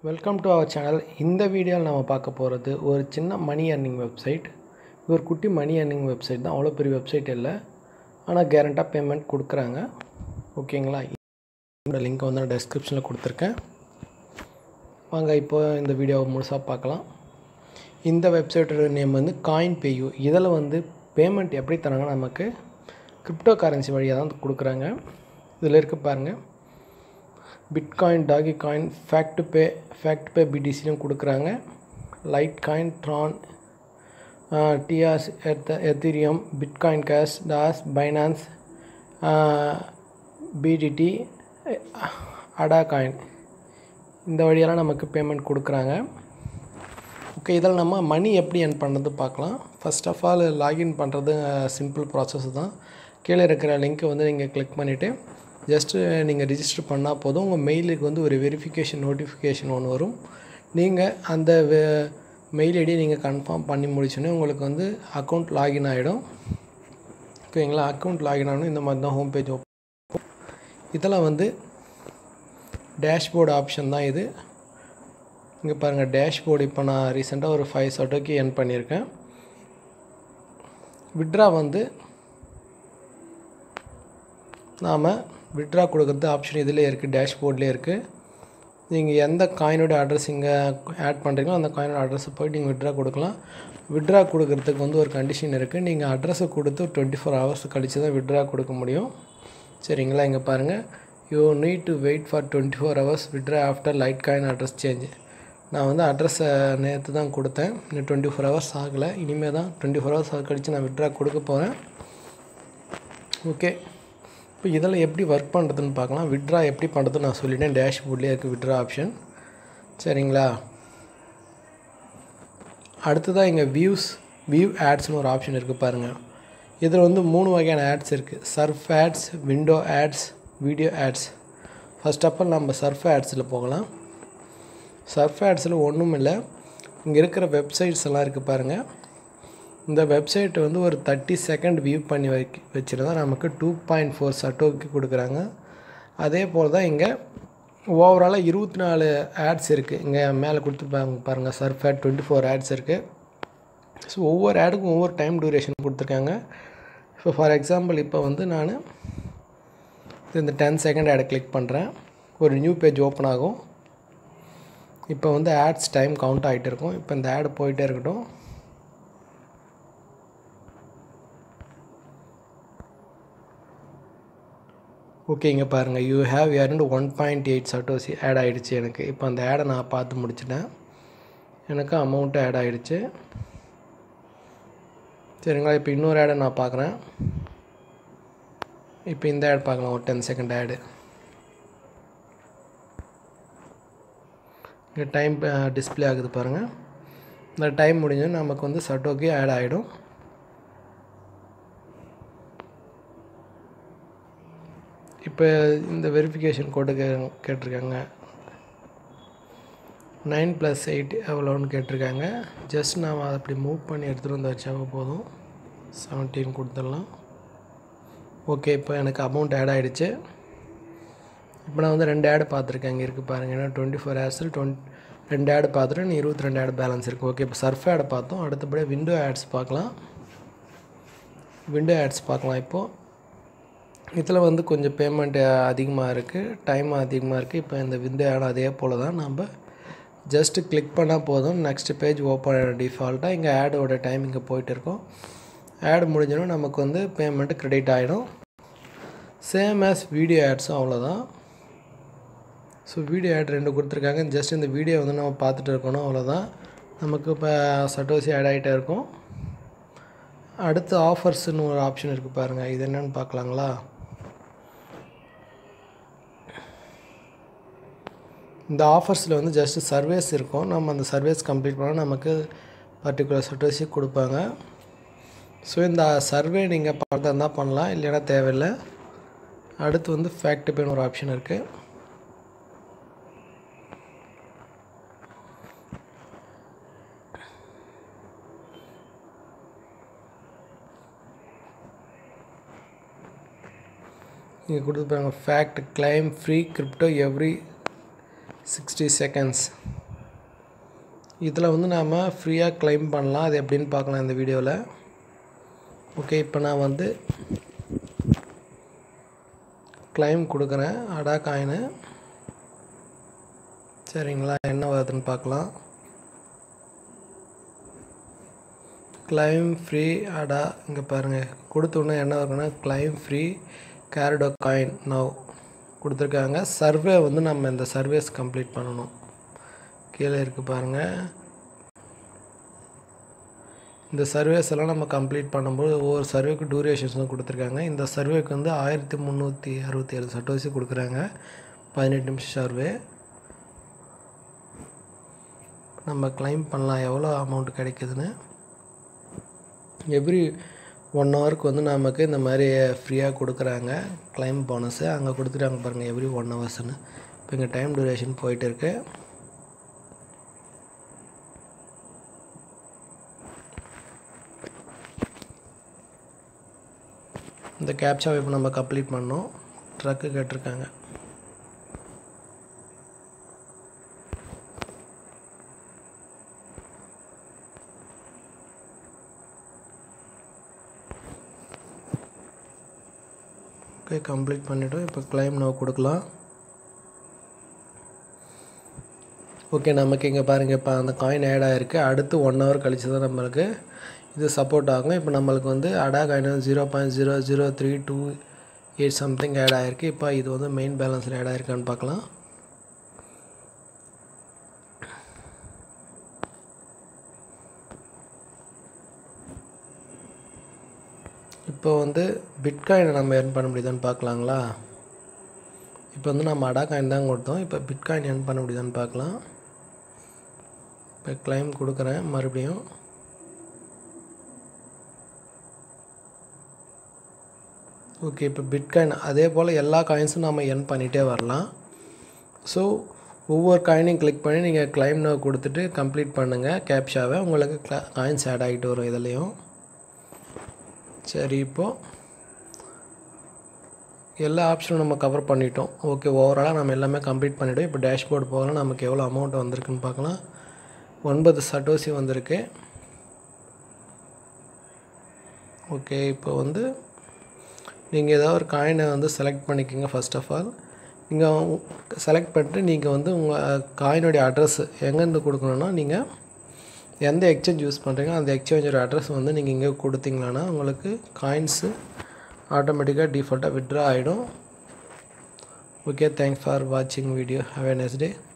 welcome to our channel இந்த வீடியோவில் நம்ம பார்க்க போகிறது ஒரு சின்ன மணி earning வெப்சைட் இது ஒரு குட்டி மணி earning வெப்சைட் தான் அவ்வளோ பெரிய வெப்சைட் இல்லை ஆனால் கேரண்டாக பேமெண்ட் கொடுக்குறாங்க ஓகேங்களா இந்த லிங்க் வந்து நான் டெஸ்கிரிப்ஷனில் கொடுத்துருக்கேன் வாங்க இப்போ இந்த வீடியோவை முழுசாக பார்க்கலாம் இந்த வெப்சைட்டோட நேம் வந்து காயின் பேயூ இதில் வந்து பேமெண்ட் எப்படி தராங்கன்னா நமக்கு கிரிப்டோ கரன்சி வழியாக தான் கொடுக்குறாங்க இதில் இருக்க பாருங்கள் Bitcoin Dogecoin faucet pay faucet pay பிடிசியும் கொடுக்குறாங்க லைட் காயின் ட்ரான் டிஆர்ஸ் எத்த Ethereum Bitcoin cash Dash Binance BTT ADA coin இந்த வழியெல்லாம் நமக்கு பேமெண்ட் கொடுக்குறாங்க ஓகே இதில் நம்ம மணி எப்படி earn பண்ணுறது பார்க்கலாம் ஃபர்ஸ்ட் ஆஃப் ஆல் லாகின் பண்ணுறது சிம்பிள் ப்ராசஸ் தான் கீழே இருக்கிற லிங்க்கை வந்து நீங்கள் கிளிக் பண்ணிவிட்டு ஜஸ்ட்டு நீங்கள் ரிஜிஸ்டர் பண்ணால் போதும் உங்கள் மெயிலுக்கு வந்து ஒரு வெரிஃபிகேஷன் நோட்டிஃபிகேஷன் ஒன்று வரும் நீங்கள் அந்த மெயில் ஐடி நீங்கள் கன்ஃபார்ம் பண்ணி முடிச்சோன்னே உங்களுக்கு வந்து அக்கௌண்ட் லாகின் ஆகிடும் ஓகேங்களா அக்கௌண்ட் லாகின் ஆகணும் இந்த மாதிரி தான் ஹோம் பேஜ் ஓப்பன் இதில் வந்து டேஷ்போர்டு ஆப்ஷன் தான் இது இங்கே பாருங்கள் டேஷ்போர்டு இப்போ நான் ரீசெண்டாக ஒரு ஃபைவ் சட்டோக்கு என் பண்ணியிருக்கேன் விட்ரா வந்து நாம் விட்ரா கொடுக்குறது ஆப்ஷன் இதிலே இருக்குது டேஷ்போர்ட்லேயே இருக்குது நீங்கள் எந்த காயினோட அட்ரஸ் இங்கே ஆட் பண்ணுறீங்களோ அந்த காயினோட அட்ரஸை போய்ட்டு நீங்கள் விட்ரா கொடுக்கலாம் விட்ரா கொடுக்கறதுக்கு வந்து ஒரு கண்டிஷன் இருக்குது நீங்கள் அட்ரஸை கொடுத்து டுவெண்ட்டி ஃபோர் ஹவர்ஸ் கழித்து தான் விட்ரா கொடுக்க முடியும் சரிங்களா இங்கே பாருங்கள் you need to wait for twenty four hours withdraw after Litecoin address change நான் வந்து அட்ரஸை நேற்று தான் கொடுத்தேன் இன்னும் டுவெண்ட்டி ஃபோர் ஹவர்ஸ் ஆகலை இனிமேல் தான் டுவெண்ட்டி ஃபோர் ஹவர்ஸ் கழித்து நான் விட்ரா கொடுக்க போகிறேன் ஓகே இப்போ இதில் எப்படி ஒர்க் பண்ணுறதுன்னு பார்க்கலாம் விட்ரா எப்படி பண்ணுறதுன்னு நான் சொல்லிட்டேன் டேஷ்போர்ட்லேயே இருக்குது விட்ரா ஆப்ஷன் சரிங்களா அடுத்ததாக இங்கே வியூஸ் வியூ ஆட்ஸ்னு ஒரு ஆப்ஷன் இருக்குது பாருங்கள் இதில் வந்து மூணு வகையான ஆட்ஸ் இருக்குது surf ads window ads video ads first of all நம்ம சர்ஃப் ஆட்ஸில் போகலாம் சர்ஃப் ஆட்ஸில் ஒன்றும் இல்லை இங்கே இருக்கிற வெப்சைட்ஸ் எல்லாம் இருக்குது பாருங்கள் இந்த வெப்சைட் வந்து ஒரு தேர்ட்டி செகண்ட் வியூ பண்ணி வைக்க வச்சுருந்தா நமக்கு டூ பாயிண்ட் ஃபோர் சட்டோக்கு கொடுக்குறாங்க அதே போல் தான் இங்கே ஓவராலாக இருபத்தி நாலு ஆட்ஸ் இருக்குது இங்கே மேலே கொடுத்துருப்பாங்க பாருங்கள் surf ad twenty four ads இருக்குது ஸோ ஒவ்வொரு ஆடுக்கும் ஒவ்வொரு டைம் டியூரேஷன் கொடுத்துருக்காங்க இப்போ ஃபார் எக்ஸாம்பிள் இப்போ வந்து நான் இந்த டென் செகண்ட் ஆடை கிளிக் பண்ணுறேன் ஒரு நியூ பேஜ் ஓப்பன் ஆகும் இப்போ வந்து ஆட்ஸ் டைம் கவுண்ட் ஆகிட்டு இருக்கும் இப்போ இந்த ஆடு போயிட்டே இருக்கட்டும் ஓகே இங்கே பாருங்கள் யூ ஹேவ் இரண்டு one point eight satoshi ad ஆகிடுச்சு எனக்கு இப்போ அந்த ஆடை நான் பார்த்து முடிச்சிட்டேன் எனக்கு அமௌண்ட்டு ஆட் ஆகிடுச்சு சரிங்களா இப்போ இன்னொரு ஆடை நான் பார்க்குறேன் இப்போ இந்த ஆட் பார்க்கலாம் ஒரு டென் செகண்ட் ஆடு இங்கே டைம் டிஸ்பிளே ஆகுது பாருங்கள் இந்த டைம் முடிஞ்சோன்னு நமக்கு வந்து சட்டோக்கே ஆட் ஆகிடும் இப்போ இந்த வெரிஃபிகேஷன் கோடு கே கேட்டிருக்காங்க நைன் ப்ளஸ் எயிட் எவ்வளோன்னு கேட்டிருக்காங்க ஜஸ்ட் நாம் அதை அப்படி மூவ் பண்ணி எடுத்துகிட்டு வந்து வச்சாவே போதும் செவன்டீன் கொடுத்துடலாம் ஓகே இப்போ எனக்கு அமௌண்ட் ஆட் ஆகிடுச்சு இப்போ நான் வந்து ரெண்டு ஆடு பார்த்துருக்கேன் இங்கே இருக்குது பாருங்கள் ஏன்னா டுவெண்ட்டி ஃபோர் ஹவர்ஸில் டுவெண்ட் ரெண்டு ஆடு பார்த்துட்டு இன்னும் இருபத்தி ரெண்டு ஆடு பேலன்ஸ் இருக்குது ஓகே இப்போ சர்ஃப் ஆடை பார்த்தோம் அடுத்தபடியாக விண்டோ ஆட்ஸ் பார்க்கலாம் விண்டோ ஆட்ஸ் பார்க்கலாம் இப்போது இதில் வந்து கொஞ்சம் பேமெண்ட் அதிகமாக இருக்குது டைம் அதிகமாக இருக்குது இப்போ இந்த விண்டோ ஆட் அதே போல் தான் நம்ம ஜஸ்ட்டு கிளிக் பண்ணால் போதும் நெக்ஸ்ட் பேஜ் ஓப்பன் டிஃபால்ட்டாக இங்கே ஆடோட டைம் இங்கே போயிட்டு இருக்கோம் ஆட் முடிஞ்சோன்னா நமக்கு வந்து பேமெண்ட்டு க்ரெடிட் ஆகிடும் சேம் ஆஸ் வீடியோ ஆட்ஸும் அவ்வளோதான் ஸோ வீடியோ ஆட் ரெண்டு கொடுத்துருக்காங்க ஜஸ்ட் இந்த வீடியோ வந்து நம்ம பார்த்துட்டு இருக்கணும் அவ்வளோதான் நமக்கு இப்போ சட்டோசி ஆட் ஆகிட்டே இருக்கும் அடுத்து ஆஃபர்ஸ்னு ஒரு ஆப்ஷன் இருக்குது பாருங்கள் இது என்னென்னு பார்க்கலாங்களா இந்த ஆஃபர்ஸில் வந்து ஜஸ்ட் சர்வேஸ் இருக்கும் நம்ம அந்த சர்வேஸ் கம்ப்ளீட் பண்ணால் நமக்கு பர்டிகுலர் சட்டோசி கொடுப்பாங்க ஸோ இந்த சர்வே நீங்கள் பார்த்தா இருந்தால் பண்ணலாம் இல்லைன்னா தேவையில்லை அடுத்து வந்து ஃபேக்ட் பேன்னு ஒரு ஆப்ஷன் இருக்குது இங்கே கொடுத்துருப்பாங்க faucet claim free crypto every sixty seconds இதில் வந்து நாம் ஃப்ரீயாக க்ளைம் பண்ணலாம் அது எப்படின்னு பார்க்கலாம் இந்த வீடியோவில் ஓகே இப்போ நான் வந்து க்ளைம் கொடுக்குறேன் அடா காயினு சரிங்களா என்ன வருதுன்னு பார்க்கலாம் கிளைம் ஃப்ரீ அடா இங்கே பாருங்கள் கொடுத்தோன்னே என்ன வருதுன்னா claim free crypto coin now கொடுத்துருக்காங்க சர்வே வந்து நம்ம இந்த சர்வேஸ் கம்ப்ளீட் பண்ணணும் கீழே இருக்குது பாருங்கள் இந்த சர்வேஸ் எல்லாம் நம்ம கம்ப்ளீட் பண்ணும்போது ஒவ்வொரு சர்வேக்கு டூரேஷன்ஸும் கொடுத்துருக்காங்க இந்த சர்வேக்கு வந்து ஆயிரத்தி முந்நூற்றி அறுபத்தி ஏழு சட்டோசி கொடுக்குறாங்க பதினெட்டு நிமிஷம் சர்வே நம்ம கிளைம் பண்ணலாம் எவ்வளோ அமௌண்ட் கிடைக்குதுன்னு எவ்ரி ஒன் ஹவருக்கு வந்து நமக்கு இந்த மாதிரி ஃப்ரீயாக கொடுக்குறாங்க கிளைம் போனஸு அங்கே கொடுத்துட்டாங்க பாருங்கள் எவ்ரி ஒன் ஹவர்ஸ்னு இப்போ இங்கே டைம் டூரேஷன் போயிட்டு இருக்கு இந்த கேப்சாவை இப்போ நம்ம கம்ப்ளீட் பண்ணோம் ட்ரக்கு கேட்டிருக்காங்க ஓகே கம்ப்ளீட் பண்ணிவிட்டோம் இப்போ கிளைம் நோ கொடுக்கலாம் ஓகே நமக்கு இங்கே பாருங்கள் இப்போ அந்த காயின் ஆட் ஆகிருக்கு அடுத்து ஒன் ஹவர் கழிச்சு தான் நம்மளுக்கு இது சப்போர்ட் ஆகும் இப்போ நம்மளுக்கு வந்து ADA coin zero point zero zero three two eight something ad ஆகிருக்கு இப்போ இது வந்து மெயின் பேலன்ஸில் ஆட் ஆகிருக்கான்னு பார்க்கலாம் இப்போ வந்து பிட்காயினை நம்ம earn பண்ண முடியுதான்னு பார்க்கலாங்களா இப்போ வந்து நம்ம அடா காயின் தான் கொடுத்தோம் இப்போ பிட்காயின் earn பண்ண முடியுதான்னு பார்க்கலாம் இப்போ கிளைம் கொடுக்குறேன் மறுபடியும் ஓகே இப்போ பிட்காயின் அதே போல் எல்லா காயின்ஸும் நம்ம earn பண்ணிகிட்டே வரலாம் ஸோ ஒவ்வொரு காயினையும் கிளிக் பண்ணி நீங்கள் கிளைம் நோ கொடுத்துட்டு கம்ப்ளீட் பண்ணுங்கள் கேப்ஷாவை உங்களுக்கு காயின்ஸ் ஆட் ஆகிட்டு வரும் இதுலேயும் சரி இப்போது எல்லா ஆப்ஷனும் நம்ம கவர் பண்ணிட்டோம் ஓகே ஓவராலாக நம்ம எல்லாமே கம்ப்ளீட் பண்ணிவிட்டோம் இப்போ டேஷ்போர்டு போகலாம் நமக்கு எவ்வளோ அமௌண்ட் வந்திருக்குன்னு பார்க்கலாம் ஒன்பது சட்டோசி வந்திருக்கு ஓகே இப்போ வந்து நீங்கள் ஏதாவது ஒரு காயினை வந்து செலக்ட் பண்ணிக்கோங்க ஃபர்ஸ்ட் ஆஃப் ஆல் நீங்கள் செலக்ட் பண்ணிட்டு நீங்கள் வந்து உங்கள் காயினுடைய அட்ரஸ் எங்கேருந்து கொடுக்கணுன்னா நீங்கள் எந்த எக்ஸ்சேஞ்ச் யூஸ் பண்ணுறீங்க அந்த எக்ஸ்சேஞ்சோட அட்ரஸ் வந்து நீங்கள் இங்கே கொடுத்தீங்களான்னா உங்களுக்கு காயின்ஸு ஆட்டோமேட்டிக்காக டிஃபால்ட்டாக விட்ரா ஆகிடும் ஓகே தேங்க்ஸ் ஃபார் வாட்சிங் video have a next day